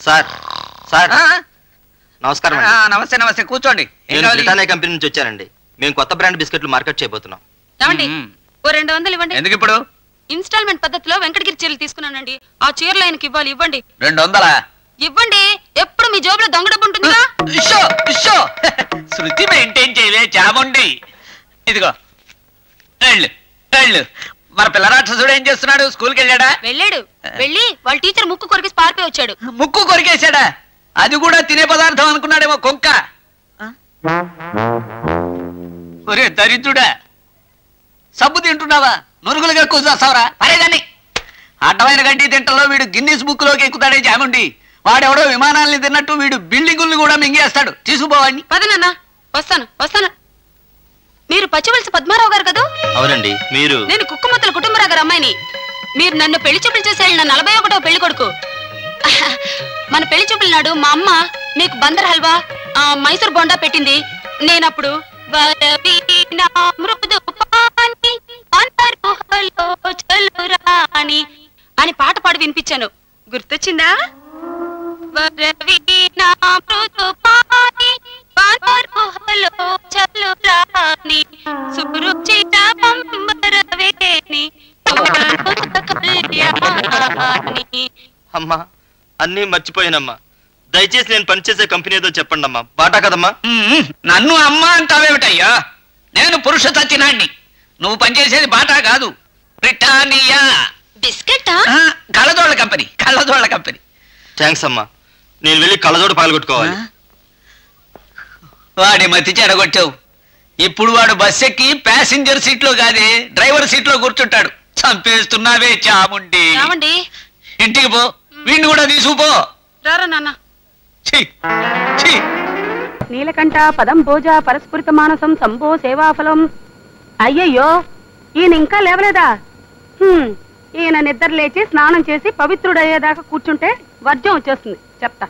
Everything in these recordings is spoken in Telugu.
సార్ సార్ ఆ, నమస్కారం ఆ, అండి నమస్తే నమస్తే కూర్చోండి ఏం నేను కావాలి? బ్రిటానియా కంపెనీ నుంచి వచ్చానండి మేము కొత్త బ్రాండ్ బిస్కెట్లు మార్కెట్ చేయబోతున్నాం ఏమండి మ్మ్. ఓ రెండు వందలు ఇవ్వండి ఎందుకు ఇప్పుడు ఇన్స్టాల్మెంట్ పద్ధతిలో వెంకటగిరి చీరలు తీసుకున్నానండి ఆ చీరలు ఆయనకి ఇవ్వాలి ఇవ్వండి రెండు వందలా ఇవ్వండి ఎప్పుడు మీ జోబులో దొంగ డబ్బు ఉంటుందిగా ఇషో ఇషో శృతి మెయింటైన్ చేయలే చాముండి ఇదిగో వెళ్ళు వెళ్ళు మన పిల్ల రాక్షసుడు ఏం చేస్తున్నాడు స్కూల్కి వెళ్ళాడా వెళ్ళాడు వెళ్ళి వాళ్ళ టీచర్ ముక్కు కొరికి పారిపోయి వచ్చాడు ముక్కు కొరికేశాడా అది కూడా తినే పదార్థం అనుకున్నాడేమో కొంక ఒరే దరిద్రుడా సబ్బు తింటున్నావా నురుగులుగా కూసేస్తావరా పరేదాన్ని అడ్డమైన గడ్డి తింటలో వీడు గిన్నీస్ బుక్ లోకి ఎక్కుతాడే జాముండి వాడెవడో విమానాల్ని తిన్నట్టు వీడు బిల్డింగుల్ని కూడా మింగేస్తాడు తీసుకుపోవాడిని పద నాన్న వస్తాను వస్తాను మీరు పచ్చివలస పద్మారావు గారు కదా అవునండి మీరు నేను కుక్కుమతుల కుటుంబరావు గారు అమ్మాయిని మీరు నన్ను పెళ్లి చూపులు చేసి వెళ్ళిన నలభై ఒకటో పెళ్లి కొడుకు మన పెళ్లి చూపుల నాడు మా అమ్మ మీకు బందర్ హల్వా ఆ, మైసూర్ బొండా పెట్టింది నేనప్పుడు వరవీణా మృదు పాని అంతర్గుహలో చలురాని అని పాట పాడి వినిపించాను గుర్తొచ్చిందా వరవీణా మృదు పాని అంతర్గుహలో చలురాని సురుచిత పంబరవేణి కళ్యాణి అమ్మా అన్నీ మర్చిపోయానమ్మా దయచేసి నేను పనిచేసే కంపెనీ ఏదో చెప్పండి అమ్మా బాటా కదమ్మా మ్మ్. నన్ను అమ్మ అంటావేమిటయ్యా నేను పురుష సత్యనాన్ని నువ్వు పనిచేసేది బాటా కాదు బ్రిటానియా బిస్కెటా ఆ, కళ్ళజోళ్ళ కంపెనీ కళ్ళజోళ్ళ కంపెనీ థ్యాంక్స్ అమ్మా నేను వెళ్ళి కళ్ళజోడు పగలగొట్టుకోవాలి వాడి మతి చెడగొట్టావు ఇప్పుడు వాడు బస్ ఎక్కి ప్యాసింజర్ సీట్లో కాదే డ్రైవర్ సీట్లో కూర్చుంటాడు చంపేస్తున్నావే చాముండి ఏమండి ఇంటికి పో వీడిని కూడా తీసుకుపో రారా నాన్న ఛీ, ఛీ. నీలకంఠ పదం భోజ పరస్ఫురిత మానసం సంభో సేవాఫలం అయ్యయ్యో ఈయన ఇంకా లేవలేదా హ్మ్, ఈయన నిద్ర లేచి స్నానం చేసి పవిత్రుడయ్యేదాకా కూర్చుంటే వర్జం వచ్చేస్తుంది చెప్తా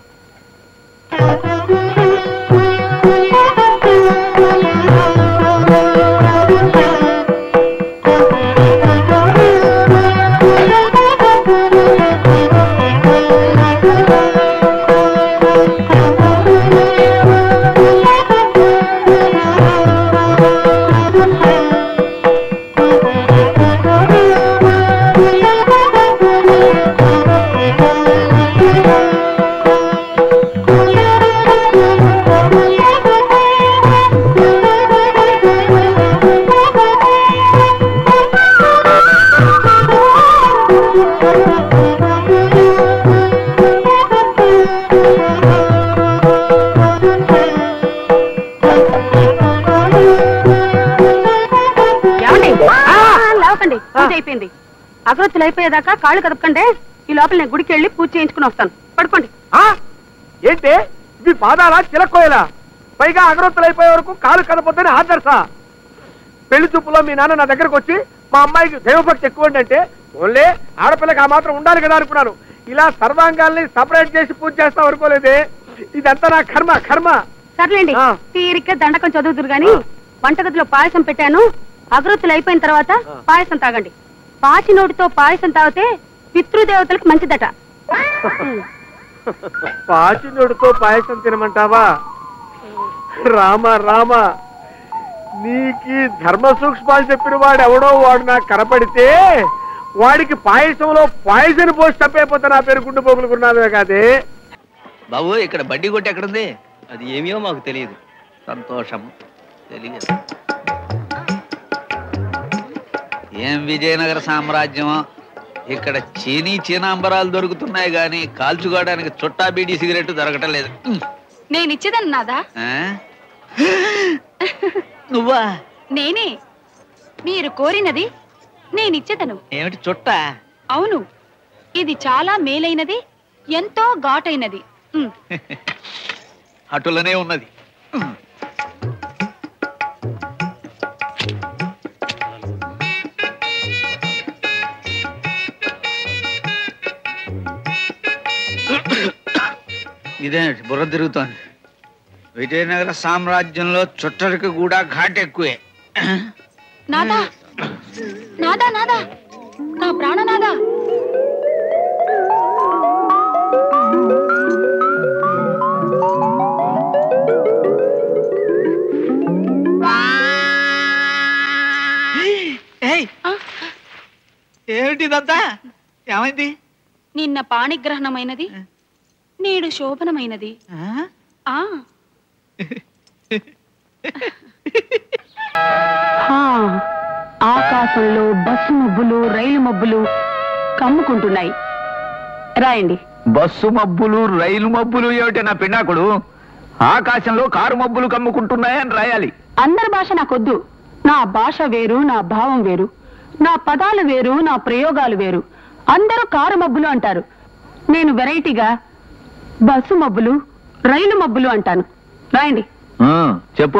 ఏమండి ఆ, లేవకండి పూజ అయిపోయింది అగరొత్తులు అయిపోయేదాకా కాళ్ళు కదపకండి ఈ లోపల నేను గుడికి వెళ్ళి పూజ చేయించుకుని వస్తాను పడుకోండి ఆ? ఏంటి ఇవి పాదాలా చిలక్కోయలా పైగా అగరొత్తులు అయిపోయే వరకు కాలు కనపొద్దని ఆదర్శా పెళ్లి చూపులో మీ నాన్న నా దగ్గరకు వచ్చి మా అమ్మాయికి దైవభక్తి ఎక్కువ అంటే ఓన్లే ఆడపిల్లకి ఆ మాత్రం ఉండాలి కదా అనుకున్నాను ఇలా సర్వాంగాల్ని సపరేట్ చేసి పూజ చేస్తాం అనుకోలేదే ఇదంతా నా కర్మ కర్మ సర్లేండి ఆ. తీరిక దండకం చదువుతురు గాని వంటగదిలో పాయసం పెట్టాను అగరొత్తులు అయిపోయిన తర్వాత పాయసం తాగండి పాచి నోటితో పాయసం తాగితే పితృదేవతలకు మంచిదట ఉమ్. పాచినుడితో పాయసం తినమంటావా రామ రామ నీకి ధర్మ సూక్ష్మాలు చెప్పిన వాడు ఎవడో వాడు నాకు కనపడితే వాడికి పాయసంలో పాయసం పోసి తప్పైపోతే నా పేరు గుండు పోగులుకున్నావే కాదే బాబు ఇక్కడ బడ్డీ కొట్టి ఎక్కడుంది అది ఏమో మాకు తెలియదు సంతోషం తెలియదు ఏం విజయనగర సామ్రాజ్యం ఇక్కడ చీనీ చీనాంబరాలు దొరుకుతున్నాయి గాని కాల్చుకోవడానికి చుట్టా బీడీ సిగరెట్ దొరకటం లేదు ఉమ్. నేను ఇచ్చేదాన్ని నాదా ఆ? నువ్వా నేనే మీరు కోరినది నేనిచ్చేదను ఏమిటి చుట్టా అవును ఇది చాలా మేలైనది ఎంతో ఘాటైనది ఉమ్. అటులనే ఉన్నది ఉమ్. ఇదేమిటి బుర్ర తిరుగుతోంది విజయనగర సామ్రాజ్యంలో చుట్టరికి కూడా ఘాట్ ఎక్కువే నాదా నాదా నాదా నా ప్రాణనాదా ఏమిటి ఇదంతా ఏమైంది నిన్న పాణిగ్రహణమైనది నేడు శోభనమైనది ఆ? ఆ హా, ఆకాశంలో బస్సు మబ్బులు రైలు మబ్బులు కమ్ముకుంటున్నాయి రాయండి బస్సు మబ్బులు రైలు మబ్బులు ఏమిటి నా పిన్నాకుడు ఆకాశంలో కారు మబ్బులు కమ్ముకుంటున్నాయని రాయాలి అందరి భాష నాకొద్దు నా భాష వేరు నా భావం వేరు నా పదాలు వేరు నా ప్రయోగాలు వేరు అందరూ కారు మబ్బులు అంటారు నేను వెరైటీగా బస్సు మబ్బులు రైలు మబ్బులు అంటాను రాయండి ఆ, చెప్పు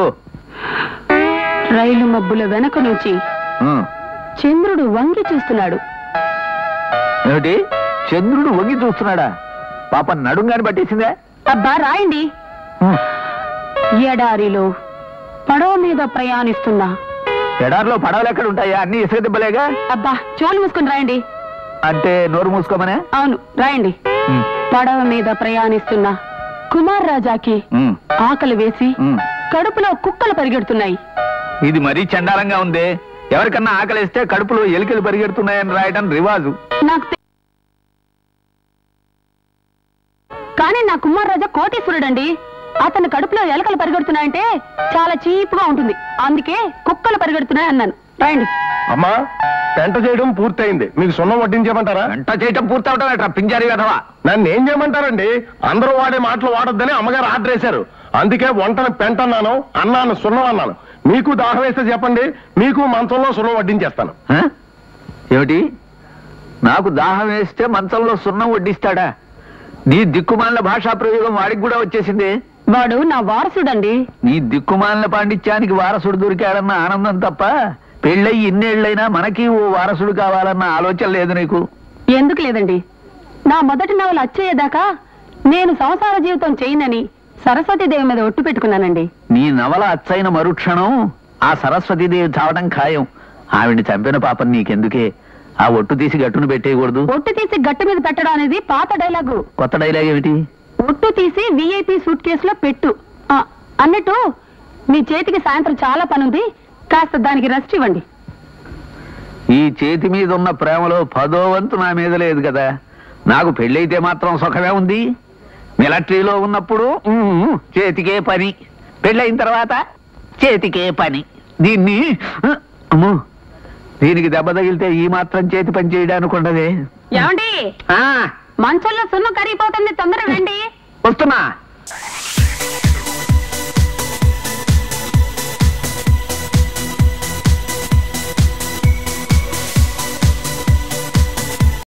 రైలు మబ్బుల వెనక నుంచి ఆ, చంద్రుడు వంగి చూస్తున్నాడు ఏమిటి చంద్రుడు వంగి చూస్తున్నాడా పాప నడుంగాని పట్టేసిందే అబ్బా రాయండి ఉమ్, ఎడారిలో పడవ మీద ప్రయాణిస్తున్నా ఎడారిలో పడవలు ఎక్కడ ఉంటాయా అన్ని ఇసుక దెబ్బలేగా అబ్బా చోలు మూసుకుని రాయండి అంటే నోరు మూసుకోమనే అవును రాయండి ఉమ్, పడవ మీద ప్రయాణిస్తున్నా కుమార్ రాజాకి ఉమ్, ఆకలి వేసి ఉమ్. కడుపులో కుక్కలు పరిగెడుతున్నాయి ఇది మరీ చండాలంగా ఉంది ఎవరికన్నా ఆకలిస్తే కడుపులో ఎలికలు పరిగెడుతున్నాయని రాయడం రివాజు నాకు తె- కానీ నా కుమార్ రాజా కోటీశ్వరుడండి అతని కడుపులో ఎలకలు పరిగెడుతున్నాయంటే చాలా చీప్గా ఉంటుంది అందుకే కుక్కలు పరిగెడుతున్నాయి అన్నాను రాయండి అమ్మా పెంట చేయడం పూర్తయింది మీకు సున్నం వడ్డించమంటారా గంట చేయటం పూర్తవటం ఎట్రా పింజారి కదవా నన్ను ఏం చేయమంటారండి అందరూ వాడే మాటలు వాడొద్దని అమ్మగారు ఆర్డర్ వేశారు అందుకే వంటను పెంట అన్నాను అన్నాను సున్నం అన్నాను మీకు దాహం వేస్తే చెప్పండి మీకు మంచంలో సున్నం వడ్డించేస్తాను ఆ? ఏమిటి నాకు దాహం వేస్తే మంచంలో సున్నం వడ్డిస్తాడా నీ దిక్కుమాలిన భాషా ప్రయోగం వాడికి కూడా వచ్చేసింది వాడు నా వారసుడండి నీ దిక్కుమాలిన పాండిత్యానికి వారసుడు దొరికాడన్న ఆనందం తప్ప పెళ్ళయి ఇన్నేళ్లైనా మనకి ఓ వారసుడు కావాలన్న ఆలోచన లేదు నీకు ఎందుకు లేదండి నా మొదటి నవల అచ్చేదాకా నేను సంసార జీవితం చేయనని సరస్వతీదేవి మీద ఒట్టు పెట్టుకున్నానండి నీ నవల అచ్చైన మరుక్షణం ఆ సరస్వతీదేవి చావడం ఖాయం ఆవిడ్ని చంపిన పాపం నీకెందుకే ఆ ఒట్టు తీసి గట్టును పెట్టేయకూడదు ఒట్టు తీసి గట్టు మీద పెట్టడం అనేది పాత డైలాగు కొత్త డైలాగ్ ఏమిటి ఒట్టు తీసి విఐపి సూట్ కేసులో పెట్టు ఆ, అన్నట్టు మీ చేతికి సాయంత్రం చాలా పనుంది కాస్త దానికి రెస్ట్ ఇవ్వండి ఈ చేతి మీద ఉన్న ప్రేమలో పదో వంతు నా మీద లేదు కదా నాకు పెళ్ళైతే మాత్రం సుఖమే ఉంది మిలిటరీలో ఉన్నప్పుడు ఉమ్, చేతికే పని పెళ్ళైన తర్వాత చేతికే పని దీన్ని ఆ, అమ్మో దీనికి దెబ్బ తగిలితే ఈ మాత్రం చేతి పని చేయడానికి ఉండదే ఏమండి ఆ, మంచంలో సున్నం కరిగిపోతుంది తొందరగా రండి వస్తున్నా